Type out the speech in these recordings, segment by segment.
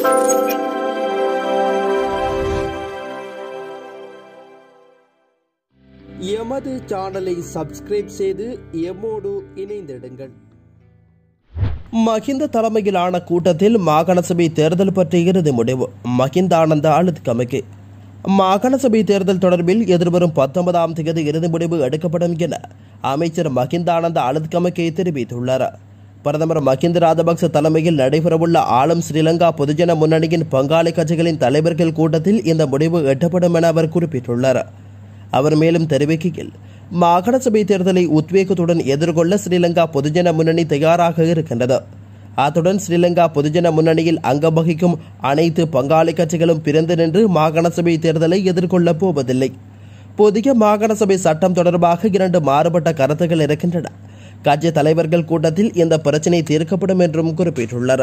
எமது சேனலை சப்ஸ்கிரைப் செய்து எம்மோடு இணைந்திடுங்கள் மஹிந்த தலைமையிலான கூட்டத்தில் மாகாண சபை தேர்தல் பற்றிய இறுதி முடிவு மஹிந்த ஆனந்த அழுத்கமைக்கு மாகாண சபை தேர்தல் தொடர்பில் எதிர்வரும் பத்தொன்பதாம் தேதி இறுதி முடிவு எடுக்கப்படும் என அமைச்சர் மஹிந்த ஆனந்த அழுத்கமைக்கை தெரிவித்துள்ளார் பிரதமர் மஹிந்த ராஜபக்ச தலைமையில் நடைபெறவுள்ள ஆளும் ஸ்ரீலங்கா பொதுஜன முன்னணியின் பங்காளி கட்சிகளின் தலைவர்கள் கூட்டத்தில் இந்த முடிவு எட்டப்படும் என அவர் குறிப்பிட்டுள்ளார் அவர் மேலும் தெரிவிக்கையில் மாகாண சபை தேர்தலை உத்வேகத்துடன் எதிர்கொள்ள ஸ்ரீலங்கா பொதுஜன முன்னணி தயாராக இருக்கின்றது அத்துடன் ஸ்ரீலங்கா பொதுஜன முன்னணியில் அங்கம் வகிக்கும் அனைத்து பங்காளி கட்சிகளும் பிறந்து நின்று மாகாண சபை தேர்தலை எதிர்கொள்ளப் போவதில்லை புதிய மாகாண சபை சட்டம் தொடர்பாக இரண்டு மாறுபட்ட கருத்துக்கள் இருக்கின்றன கட்சி தலைவர்கள் கூட்டத்தில் இந்த பிரச்சினை தீர்க்கப்படும் என்றும் குறிப்பிட்டுள்ளனர்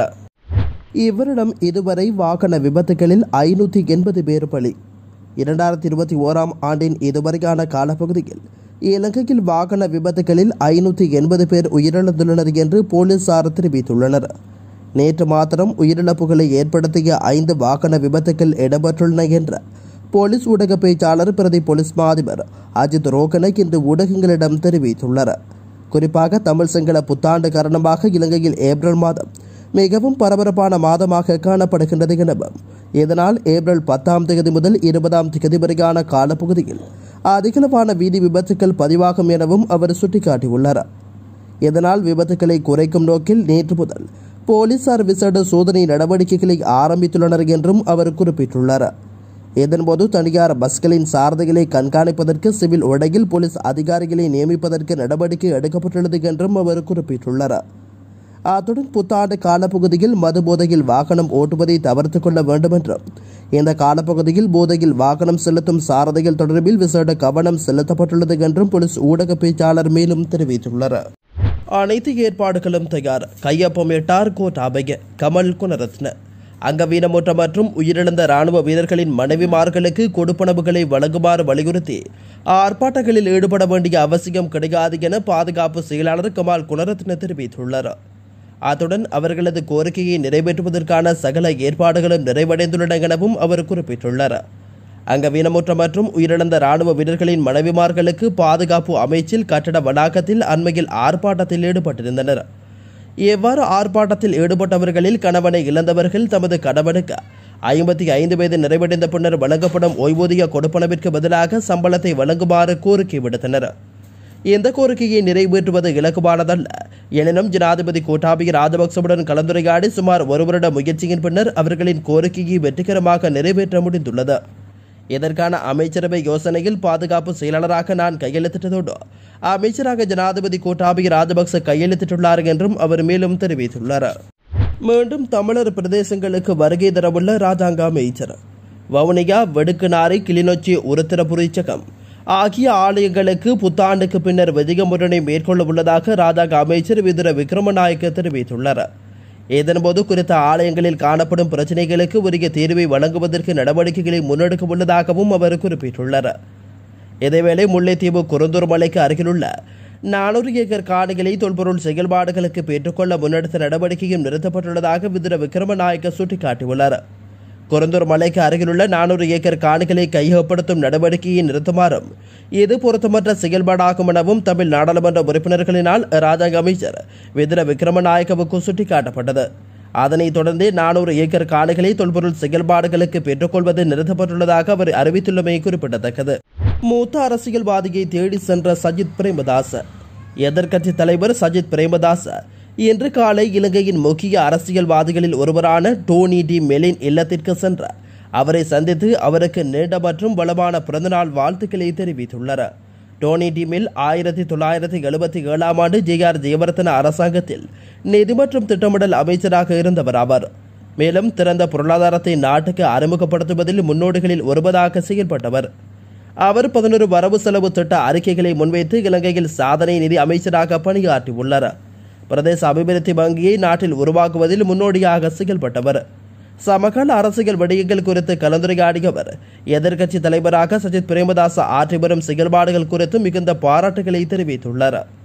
இவரிடம் இதுவரை வாகன விபத்துகளில் ஐநூற்றி எண்பது பேர் பலி இரண்டாயிரத்தி இருபத்தி ஓராம் ஆண்டின் இதுவரையான காலப்பகுதியில் இலங்கையில் வாகன விபத்துகளில் ஐநூற்றி எண்பது பேர் உயிரிழந்துள்ளனர் என்று போலீசார் தெரிவித்துள்ளனர் நேற்று மாத்திரம் உயிரிழப்புகளை ஏற்படுத்திய ஐந்து வாகன விபத்துகள் இடம்பெற்றுள்ளன என்ற போலீஸ் ஊடக பேச்சாளர் பிரதி போலீஸ் மா அதிபர் அஜித் ரோகனை இன்று ஊடகங்களிடம் தெரிவித்துள்ளார் குறிப்பாக தமிழ் சிங்கள புத்தாண்டு காரணமாக இலங்கையில் ஏப்ரல் மாதம் மிகவும் பரபரப்பான மாதமாக காணப்படுகின்றது எனவும் இதனால் ஏப்ரல் பத்தாம் தேதி முதல் இருபதாம் தேதி வரையான காலப்பகுதியில் அதிகளவான வீதி விபத்துக்கள் பதிவாகும் எனவும் அவர் சுட்டிக்காட்டியுள்ளார் இதனால் விபத்துக்களை குறைக்கும் நோக்கில் நேற்று முதல் போலீசார் விசேட சோதனை நடவடிக்கைகளை ஆரம்பித்துள்ளனர் என்றும் அவர் குறிப்பிட்டுள்ளார் இதன்போது தனியார் பஸ்களின் சாரதிகளை கண்காணிப்பதற்கு சிவில் உடையில் போலீஸ் அதிகாரிகளை நியமிப்பதற்கு நடவடிக்கை எடுக்கப்பட்டுள்ளது என்றும் அவர் குறிப்பிட்டுள்ளார் அத்துடன் புத்தாண்டு காலப்பகுதியில் மது போதையில் வாகனம் ஓட்டுவதை தவிர்த்துக் கொள்ள வேண்டும் என்றும் இந்த காலப்பகுதியில் போதையில் வாகனம் செலுத்தும் சாரதிகள் தொடர்பில் விசேட கவனம் செலுத்தப்பட்டுள்ளது என்றும் போலீஸ் ஊடக பேச்சாளர் மேலும் தெரிவித்துள்ளார் அனைத்து ஏற்பாடுகளும் தயார் கையொப்பமிட்டார் கோட்டாபய கமல் குணரத்ன அங்கவீனமுற்ற மற்றும் உயிரிழந்த ராணுவ வீரர்களின் மனைவிமார்களுக்கு கொடுப்பனவுகளை வழங்குமாறு வலியுறுத்தி ஆர்ப்பாட்டங்களில் ஈடுபட வேண்டிய அவசியம் கிடையாது என பாதுகாப்பு செயலாளர் கமால் குணரத்ன தெரிவித்துள்ளார் அத்துடன் அவர்களது கோரிக்கையை நிறைவேற்றுவதற்கான சகல ஏற்பாடுகளும் நிறைவடைந்துள்ளன எனவும் அவர் குறிப்பிட்டுள்ளார் அங்கவீனமுற்ற மற்றும் உயிரிழந்த ராணுவ வீரர்களின் மனைவிமார்களுக்கு பாதுகாப்பு அமைச்சில் கட்டட வளாகத்தில் அண்மையில் ஆர்ப்பாட்டத்தில் ஈடுபட்டிருந்தனர் எவ்வாறு ஆர்ப்பாட்டத்தில் ஈடுபட்டவர்களில் கணவனை இழந்தவர்கள் தமது கணவனுக்கு ஐம்பத்தி ஐந்து வயது நிறைவடைந்த பின்னர் வழங்கப்படும் ஓய்வூதிய கொடுப்பனவிற்கு பதிலாக சம்பளத்தை வழங்குமாறு கோரிக்கை விடுத்தனர் இந்த கோரிக்கையை நிறைவேற்றுவது இலக்குவானதல்ல எனினும் ஜனாதிபதி கோட்டாபய ராஜபக்சவுடன் கலந்துரையாடி சுமார் ஒரு வருட முயற்சியின் பின்னர் அவர்களின் கோரிக்கையை வெற்றிகரமாக நிறைவேற்ற முடிந்துள்ளது இதற்கான அமைச்சரவை யோசனையில் பாதுகாப்பு செயலாளராக நான் கையெழுத்திட்டதோடு அமைச்சராக ஜனாதிபதி கோட்டாபய ராஜபக்ச கையெழுத்திட்டுள்ளார் என்றும் அவர் மேலும் தெரிவித்துள்ளார் மீண்டும் தமிழர் பிரதேசங்களுக்கு வருகை தரவுள்ள ராஜாங்க அமைச்சர் வவுனியா வெடுக்குநாரை கிளிநொச்சி உருத்திரபுரிச்சகம் ஆகிய ஆலயங்களுக்கு புத்தாண்டுக்கு பின்னர் வெதிகமுரணை மேற்கொள்ள உள்ளதாக ராஜாங்க அமைச்சர் விதுர விக்ரமநாயக்க தெரிவித்துள்ளார் இதன்போது குறித்த ஆலயங்களில் காணப்படும் பிரச்சினைகளுக்கு உரிய தீர்வை வழங்குவதற்கு நடவடிக்கைகளை முன்னெடுக்க உள்ளதாகவும் அவர் குறிப்பிட்டுள்ளார் இதேவேளை முல்லைத்தீவு குருந்தூர் மலைக்கு அருகிலுள்ள நானூறு ஏக்கர் காணிகளை தொல்பொருள் செயல்பாடுகளுக்கு பெற்றுக்கொள்ள முன்னெடுத்த நடவடிக்கையும் நிறுத்தப்பட்டுள்ளதாக விதுர விக்ரமநாயக்க சுட்டிக்காட்டியுள்ளார் குருந்தூர் மலைக்கு அருகிலுள்ள நானூறு ஏக்கர் காணிகளை கையகப்படுத்தும் நடவடிக்கையை நிறுத்துமாறும் இது பொருத்தமற்ற செயல்பாடாகும் எனவும் தமிழ் நாடாளுமன்ற உறுப்பினர்களினால் ராஜாங்க அமைச்சர் விதுர விக்ரமநாயக்கவுக்கு சுட்டிக்காட்டப்பட்டது அதனைத் தொடர்ந்து நானூறு ஏக்கர் காணிகளை தொல்பொருள் செயல்பாடுகளுக்கு பெற்றுக்கொள்வது நிறுத்தப்பட்டுள்ளதாக அவர் அறிவித்துள்ளமை குறிப்பிடத்தக்கது மூத்த அரசியல்வாதியை தேடி சென்ற சஜித் பிரேமதாச எதிர்க்கட்சி தலைவர் சஜித் பிரேமதாச இன்று காலை இலங்கையின் முக்கிய அரசியல்வாதிகளில் ஒருவரான டோனி டி மெலின் இல்லத்திற்கு சென்றார் அவரை சந்தித்து அவருக்கு நீண்ட மற்றும் வளமான பிறந்தநாள் வாழ்த்துக்களை தெரிவித்துள்ளார் டோனி டி மில் ஆயிரத்தி தொள்ளாயிரத்தி எழுபத்தி ஏழாம் ஆண்டு ஜே ஆர் ஜெயவர்தன அரசாங்கத்தில் நிதி மற்றும் திட்டமிடல் அமைச்சராக இருந்தவர் ஆவார் மேலும் திறந்த பொருளாதாரத்தை நாட்டுக்கு அறிமுகப்படுத்துவதில் முன்னோடிகளில் ஒருவராக செயல்பட்டவர் அவர் பதினொரு வரவு செலவு திட்ட அறிக்கைகளை முன்வைத்து இலங்கையில் சாதனை நிதி அமைச்சராக பணியாற்றியுள்ளார் பிரதேச அபிவிருத்தி வங்கியை நாட்டில் உருவாக்குவதில் முன்னோடியாக செயல்பட்டவர் சமகால அரசியல் விடயங்கள் குறித்து கலந்துரையாடிய அவர் எதிர்க்கட்சி தலைவராக சஜித் பிரேமதாச ஆற்றி வரும் செயல்பாடுகள் குறித்து மிகுந்த பாராட்டுகளை தெரிவித்துள்ளார்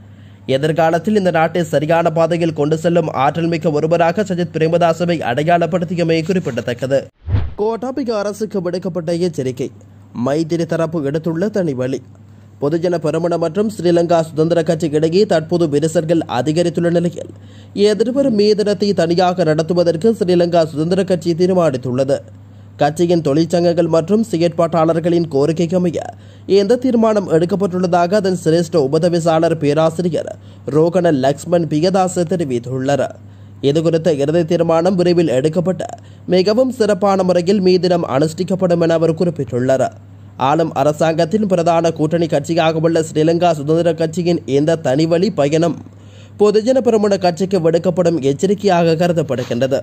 எதிர்காலத்தில் இந்த நாட்டை சரியான பாதையில் கொண்டு செல்லும் ஆற்றல் மிக்க ஒருவராக சஜித் பிரேமதாசவை அடையாளப்படுத்தியமை குறிப்பிடத்தக்கது கோட்டாபிக அரசுக்கு விடுக்கப்பட்ட எச்சரிக்கை மைத்திரி தரப்பு எடுத்துள்ள தனி வழி பொதுஜன பெருமன மற்றும் ஸ்ரீலங்கா சுதந்திர கட்சி இடையே தற்போது விரிசல்கள் அதிகரித்துள்ள நிலையில் எதிர்வரும் மே தினத்தை தனியாக நடத்துவதற்கு ஸ்ரீலங்கா சுதந்திர கட்சி தீர்மானித்துள்ளது கட்சியின் தொழிற்சங்கங்கள் மற்றும் செயற்பாட்டாளர்களின் கோரிக்கைக்கு அமைய இந்த தீர்மானம் எடுக்கப்பட்டுள்ளதாக அதன் சிரேஷ்ட உபதவிசாளர் பேராசிரியர் ரோகண லக்ஷ்மண் பியதாச தெரிவித்துள்ளார் இதுகுறித்த இறுதி தீர்மானம் விரைவில் எடுக்கப்பட்ட மிகவும் சிறப்பான முறையில் மே தினம் அனுஷ்டிக்கப்படும் என அவர் குறிப்பிட்டுள்ளார் ஆளும் அரசாங்கத்தின் பிரதான கூட்டணி கட்சியாக உள்ள ஸ்ரீலங்கா சுதந்திர கட்சியின் இந்த தனிவழி பயணம் பொதுஜன பெருமுன கட்சிக்கு விடுக்கப்படும் எச்சரிக்கையாக கருதப்படுகின்றது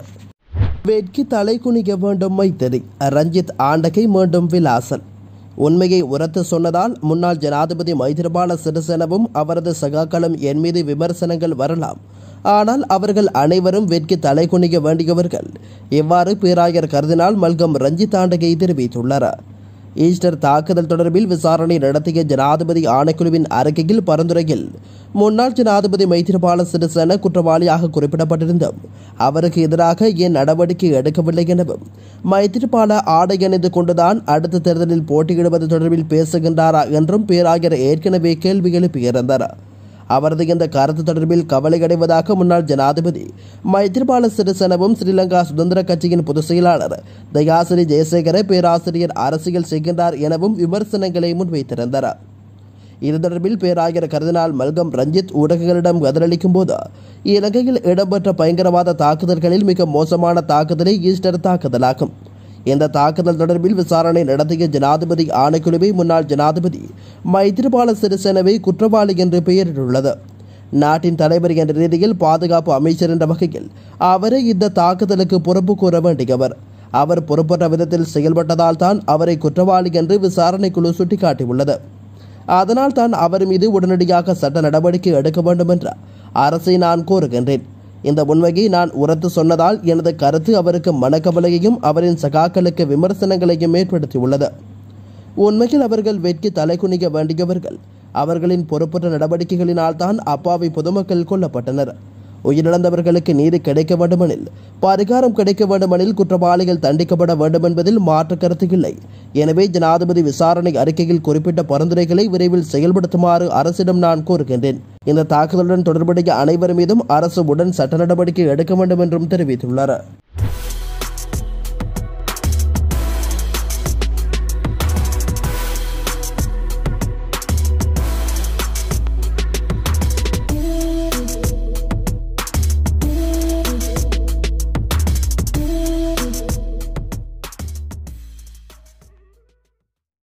வெட்கி தலை குனிக்க வேண்டும் மைத்திரி ரஞ்சித் ஆண்டகை மீண்டும் விலாசல் உண்மையை உரத்து சொன்னதால் முன்னாள் ஜனாதிபதி மைத்திரிபால சிறிசேனவும் அவரது சகாக்களும் என் மீது விமர்சனங்கள் வரலாம் ஆனால் அவர்கள் அனைவரும் வெட்கி தலை குனிக்க வேண்டியவர்கள் இவ்வாறு பேராயர் கருதினால் மல்கம் ரஞ்சித் ஆண்டகை தெரிவித்துள்ளார் ஈஸ்டர் தாக்குதல் தொடர்பில் விசாரணை நடத்திய ஜனாதிபதி ஆணைக்குழுவின் அறிக்கையில் பரிந்துரையில் முன்னாள் ஜனாதிபதி மைத்திரிபால சிறிசேன குற்றவாளியாக குறிப்பிடப்பட்டிருந்தும் அவருக்கு எதிராக ஏன் நடவடிக்கை எடுக்கவில்லை எனவும் மைத்திரிபால ஆடை அணிந்து கொண்டுதான் அடுத்த தேர்தலில் போட்டியிடுவது தொடர்பில் பேசுகின்றாரா என்றும் பேராயர் ஏற்கனவே கேள்வி எழுப்பியிருந்தார் அவரது இந்த கருத்து தொடர்பில் கவலையடைவதாக முன்னாள் ஜனாதிபதி மைத்திரிபால சிறிசேனவும் ஸ்ரீலங்கா சுதந்திர கட்சியின் பொதுச் செயலாளர் தயாசிரி ஜெயசேகர பேராசிரியர் அரசியல் செய்கின்றார் எனவும் விமர்சனங்களை முன்வைத்திருந்தார் இது தொடர்பில் பேராயர் கருதினால் மல்கம் ரஞ்சித் ஊடகங்களிடம் பதிலளிக்கும் போது இலங்கையில் இடம்பெற்ற பயங்கரவாத தாக்குதல்களில் மிக மோசமான தாக்குதலே ஈஸ்டர் தாக்குதலாகும் இந்த தாக்குதல் தொடர்பில் விசாரணை நடத்திய ஜனாதிபதி ஆணைக்குழுவை முன்னாள் ஜனாதிபதி மைத்திரிபால சிறிசேனவை குற்றவாளி என்று பெயரிட்டுள்ளது நாட்டின் தலைவர் என்ற ரீதியில் பாதுகாப்பு அமைச்சர் என்ற வகையில் அவரை இந்த தாக்குதலுக்கு பொறுப்பு கூற வேண்டியவர் அவர் பொறுப்பற்ற விதத்தில் செயல்பட்டதால் தான் அவரை குற்றவாளி என்று விசாரணை குழு சுட்டிக்காட்டியுள்ளது அதனால் தான் அவர் மீது உடனடியாக சட்ட நடவடிக்கை எடுக்க வேண்டும் என்ற அரசை நான் கோருகின்றேன் இந்த உண்மையை நான் உரத்து சொன்னதால் எனது கருத்து அவருக்கு மனக்கவலையையும் அவரின் சகாக்களுக்கு விமர்சனங்களையும் ஏற்படுத்தியுள்ளது உண்மையில் அவர்கள் வெட்கி தலைகுனிக்க வேண்டியவர்கள் அவர்களின் பொறுப்பற்ற நடவடிக்கைகளினால் தான் அப்பாவி பொதுமக்கள் கொல்லப்பட்டனர் உயிரிழந்தவர்களுக்கு நீதி கிடைக்க வேண்டுமெனில் பரிகாரம் கிடைக்க வேண்டுமெனில் குற்றவாளிகள் தண்டிக்கப்பட வேண்டும் என்பதில் மாற்று கருத்து இல்லை எனவே ஜனாதிபதி விசாரணை அறிக்கையில் குறிப்பிட்ட பரிந்துரைகளை விரைவில் செயல்படுத்துமாறு அரசிடம் நான் கோருகின்றேன் இந்த தாக்குதலுடன் தொடர்புடைய அனைவர் மீதும் அரசு உடன் சட்ட நடவடிக்கை எடுக்க வேண்டும் என்றும் தெரிவித்துள்ளார்